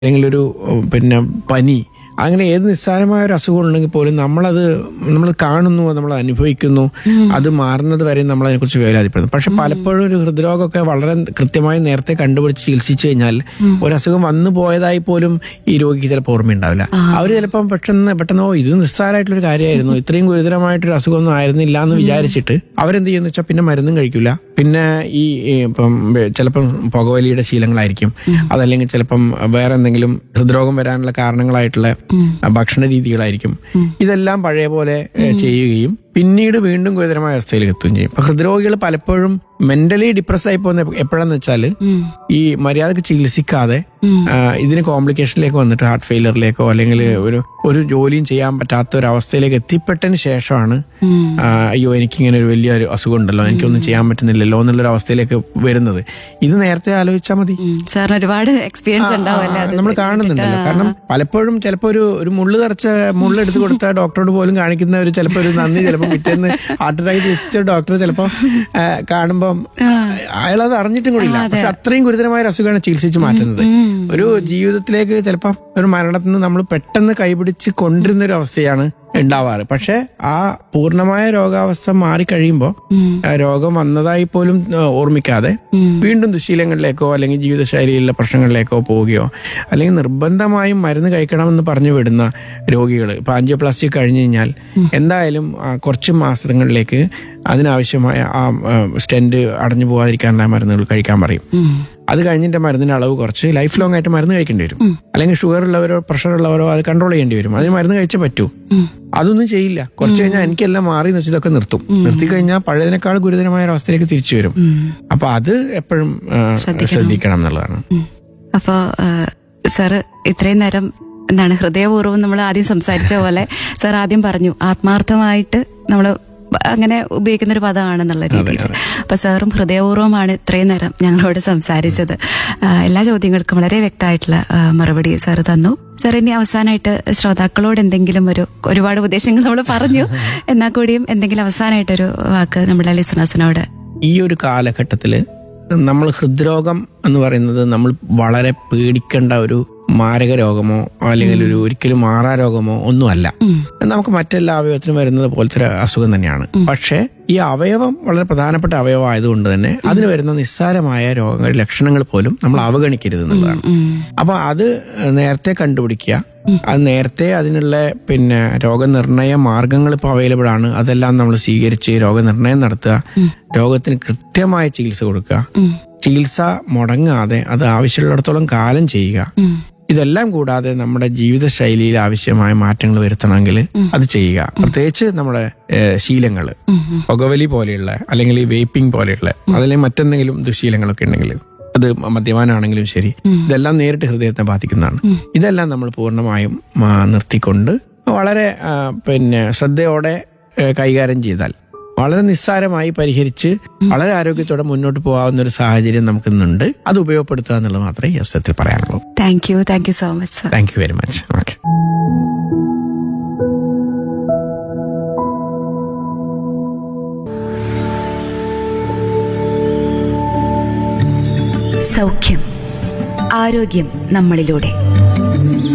അല്ലെങ്കിൽ ഒരു ഉം, പിന്നെ പനി അങ്ങനെ ഏത് നിസ്സാരമായ ഒരു അസുഖം ഉണ്ടെങ്കിൽ പോലും നമ്മളത് നമ്മൾ കാണുന്നു നമ്മൾ അനുഭവിക്കുന്നു അത് മാറുന്നത് വരെ നമ്മൾ അതിനെക്കുറിച്ച് വേവലാതിപ്പെടുന്നു പക്ഷെ പലപ്പോഴും ഒരു ഹൃദ്രോഗമൊക്കെ വളരെ കൃത്യമായി നേരത്തെ കണ്ടുപിടിച്ച് ചികിത്സിച്ചു കഴിഞ്ഞാൽ ഒരു അസുഖം വന്നു പോയതായി പോലും ഈ രോഗിക്ക് ചിലപ്പോൾ ഓർമ്മയുണ്ടാവില്ല അവർ ചിലപ്പം പെട്ടെന്ന് പെട്ടെന്ന് ഓ ഇത് നിസ്സാരമായിട്ടുള്ളൊരു കാര്യമായിരുന്നു ഇത്രയും ഗുരുതരമായിട്ടൊരു അസുഖമൊന്നും ആയിരുന്നില്ല എന്ന് വിചാരിച്ചിട്ട് അവരെന്ത് ചെയ്യുന്ന വെച്ചാൽ പിന്നെ മരുന്നും കഴിക്കില്ല പിന്നെ ഈ ഈ ഇപ്പം വെ- ചിലപ്പം പുകവലിയുടെ ശീലങ്ങളായിരിക്കും അതല്ലെങ്കിൽ ചിലപ്പം വേറെ എന്തെങ്കിലും ഹൃദ്രോഗം വരാനുള്ള കാരണങ്ങളായിട്ടുള്ള ഭക്ഷണ രീതികളായിരിക്കും ഇതെല്ലാം പഴയ പോലെ ഏ, ചെയ്യുകയും പിന്നീട് വീണ്ടും ഗുരുതരമായ അവസ്ഥയിലേക്ക് എത്തുകയും ചെയ്യും അപ്പൊ ഹൃദ്രോഗികൾ പലപ്പോഴും മെന്റലി ഡിപ്രസ് ആയി പോകുന്ന എപ്പോഴാന്ന് വെച്ചാൽ ഈ മര്യാദക്ക് ചികിത്സിക്കാതെ ആ, ഇതിന് കോംപ്ലിക്കേഷനിലേക്ക് വന്നിട്ട് ഹാർട്ട് ഫെയിലറിലേക്കോ അല്ലെങ്കിൽ ഒരു ഒരു ജോലിയും ചെയ്യാൻ പറ്റാത്ത ഒരു അവസ്ഥയിലേക്ക് എത്തിപ്പെട്ടതിന് ശേഷമാണ് ആ, അയ്യോ എനിക്കിങ്ങനെ ഒരു വലിയ ഒരു അസുഖം ഉണ്ടല്ലോ എനിക്കൊന്നും ചെയ്യാൻ പറ്റുന്നില്ലല്ലോ എന്നുള്ളൊരു അവസ്ഥയിലേക്ക് വരുന്നത് ഇത് നേരത്തെ ആലോചിച്ചാൽ മതി സാറിന് ഒരുപാട് എക്സ്പീരിയൻസ് ഉണ്ടാവല്ലേ അത് നമ്മൾ കാണുന്നുണ്ടല്ലോ കാരണം പലപ്പോഴും ചിലപ്പോ ഒരു ഒരു മുള്ളു തറച്ച മുള്ളെടുത്ത് കൊടുത്ത ഡോക്ടറോട് പോലും കാണിക്കുന്ന ഒരു ചിലപ്പോ ഒരു നന്ദി ചിലപ്പോ പിറ്റേന്ന് ഹാർട്ട് അറ്റാക്ക് ചികിത്സിച്ച ഡോക്ടർ ചിലപ്പോ ആ, കാണുമ്പം അയാൾ അത് അറിഞ്ഞിട്ടും കൂടില്ല പക്ഷെ അത്രയും ഗുരുതരമായ ഒരു അസുഖമാണ് ചികിത്സിച്ച് മാറ്റുന്നത് ഒരു ജീവിതത്തിലേക്ക് ചിലപ്പോ ഒരു മരണത്തിൽ നിന്ന് നമ്മൾ പെട്ടെന്ന് കൈപിടിച്ച് കൊണ്ടിരുന്ന ഒരു അവസ്ഥയാണ് ഉണ്ടാവാറ് പക്ഷെ ആ പൂർണ്ണമായ രോഗാവസ്ഥ മാറിക്കഴിയുമ്പോൾ രോഗം വന്നതായി പോലും ആ, ഓർമ്മിക്കാതെ വീണ്ടും ദുശീലങ്ങളിലേക്കോ അല്ലെങ്കിൽ ജീവിതശൈലിയിലുള്ള പ്രശ്നങ്ങളിലേക്കോ പോവുകയോ അല്ലെങ്കിൽ നിർബന്ധമായും മരുന്ന് കഴിക്കണമെന്ന് പറഞ്ഞു വിടുന്ന രോഗികൾ ഇപ്പൊ ആൻജിയോപ്ലാസ്റ്റി കഴിഞ്ഞു കഴിഞ്ഞാൽ എന്തായാലും ആ, കുറച്ച് മാസങ്ങളിലേക്ക് അതിനാവശ്യമായ ആ സ്റ്റെന്റ് അടഞ്ഞു പോകാതിരിക്കാനുള്ള മരുന്നുകൾ കഴിക്കാൻ പറയും അത് കഴിഞ്ഞിട്ട് മരുന്നിന്റെ അളവ് കുറച്ച് ലൈഫ് ലോങ് ആയിട്ട് മരുന്ന് കഴിക്കേണ്ടി വരും അല്ലെങ്കിൽ ഷുഗർ ഉള്ളവരോ പ്രഷർ ഉള്ളവരോ അത് കൺട്രോൾ ചെയ്യേണ്ടി വരും അതിന് മരുന്ന് കഴിച്ചേ പറ്റൂ അതൊന്നും ചെയ്യില്ല കുറച്ച് കഴിഞ്ഞാൽ എനിക്കെല്ലാം മാറി എന്ന് വെച്ച് ഇതൊക്കെ നിർത്തും നിർത്തി കഴിഞ്ഞാൽ പഴയതിനേക്കാൾ ഗുരുതരമായ ഒരു അവസ്ഥയിലേക്ക് തിരിച്ചു വരും അപ്പൊ അത് എപ്പോഴും ആ, ശ്രദ്ധിക്കണം എന്നുള്ളതാണ് അപ്പോ സാറ് ഇത്രയും നേരം എന്താണ് ഹൃദയപൂർവ്വം നമ്മൾ ആദ്യം സംസാരിച്ച പോലെ സാർ ആദ്യം പറഞ്ഞു ആത്മാർത്ഥമായിട്ട് നമ്മൾ അങ്ങനെ ഉപയോഗിക്കുന്ന ഒരു പദമാണെന്നുള്ള രീതിയിൽ അപ്പൊ സാറും ഹൃദയപൂർവ്വമാണ് ഇത്രയും നേരം ഞങ്ങളോട് സംസാരിച്ചത് ആ, എല്ലാ ചോദ്യങ്ങൾക്കും വളരെ വ്യക്തമായിട്ടുള്ള ആ, മറുപടി സാറ് തന്നു സാർ ഇനി അവസാനമായിട്ട് ശ്രോതാക്കളോട് എന്തെങ്കിലും ഒരു ഒരുപാട് ഉപദേശങ്ങൾ നമ്മൾ പറഞ്ഞു എന്നാൽ കൂടിയും എന്തെങ്കിലും അവസാനമായിട്ടൊരു വാക്ക് നമ്മുടെ ലിസണേഴ്സിനോട് ഈ ഒരു കാലഘട്ടത്തിൽ നമ്മൾ ഹൃദ്രോഗം എന്ന് പറയുന്നത് നമ്മൾ വളരെ പേടിക്കേണ്ട ഒരു മാരക രോഗമോ അല്ലെങ്കിൽ ഒരു ഒരിക്കലും മാറാ രോഗമോ ഒന്നുമല്ല നമുക്ക് മറ്റെല്ലാ അവയവത്തിനും വരുന്നത് പോലത്തെ ഒരു അസുഖം തന്നെയാണ് പക്ഷേ ഈ അവയവം വളരെ പ്രധാനപ്പെട്ട അവയവം ആയതുകൊണ്ട് തന്നെ അതിന് വരുന്ന നിസ്സാരമായ രോഗങ്ങളുടെ ലക്ഷണങ്ങൾ പോലും നമ്മൾ അവഗണിക്കരുത് എന്നുള്ളതാണ് അപ്പൊ അത് നേരത്തെ കണ്ടുപിടിക്കുക അത് നേരത്തെ അതിനുള്ള പിന്നെ രോഗനിർണയ മാർഗങ്ങൾ ഇപ്പോൾ അവൈലബിൾ ആണ് അതെല്ലാം നമ്മൾ സ്വീകരിച്ച് രോഗനിർണയം നടത്തുക രോഗത്തിന് കൃത്യമായ ചികിത്സ കൊടുക്കുക ചികിത്സ മുടങ്ങാതെ അത് ആവശ്യമുള്ളിടത്തോളം കാലം ചെയ്യുക ഇതെല്ലാം കൂടാതെ നമ്മുടെ ജീവിതശൈലിയിൽ ആവശ്യമായ മാറ്റങ്ങൾ വരുത്തണമെങ്കിൽ അത് ചെയ്യുക പ്രത്യേകിച്ച് നമ്മുടെ ശീലങ്ങൾ പുകവലി പോലെയുള്ള അല്ലെങ്കിൽ ഈ വേപ്പിംഗ് പോലെയുള്ള അതല്ലെങ്കിൽ മറ്റെന്തെങ്കിലും ദുശീലങ്ങളൊക്കെ ഉണ്ടെങ്കിൽ അത് മദ്യപാനാണെങ്കിലും ശരി ഇതെല്ലാം നേരിട്ട് ഹൃദയത്തെ ബാധിക്കുന്നതാണ് ഇതെല്ലാം നമ്മൾ പൂർണ്ണമായും ആ, നിർത്തിക്കൊണ്ട് വളരെ ആ, പിന്നെ ശ്രദ്ധയോടെ ഏ, കൈകാര്യം ചെയ്താൽ വളരെ നിസ്സാരമായി പരിഹരിച്ച് വളരെ ആരോഗ്യത്തോടെ മുന്നോട്ട് പോകാവുന്ന ഒരു സാഹചര്യം നമുക്കിന്നുണ്ട് അത് ഉപയോഗപ്പെടുത്തുക എന്നുള്ളത് മാത്രമേ ഈ അവസരത്തിൽ പറയാനുള്ളൂ thank you thank you so much sir thank you very much okay സൗഖ്യം ആരോഗ്യം നമ്മളിലൂടെ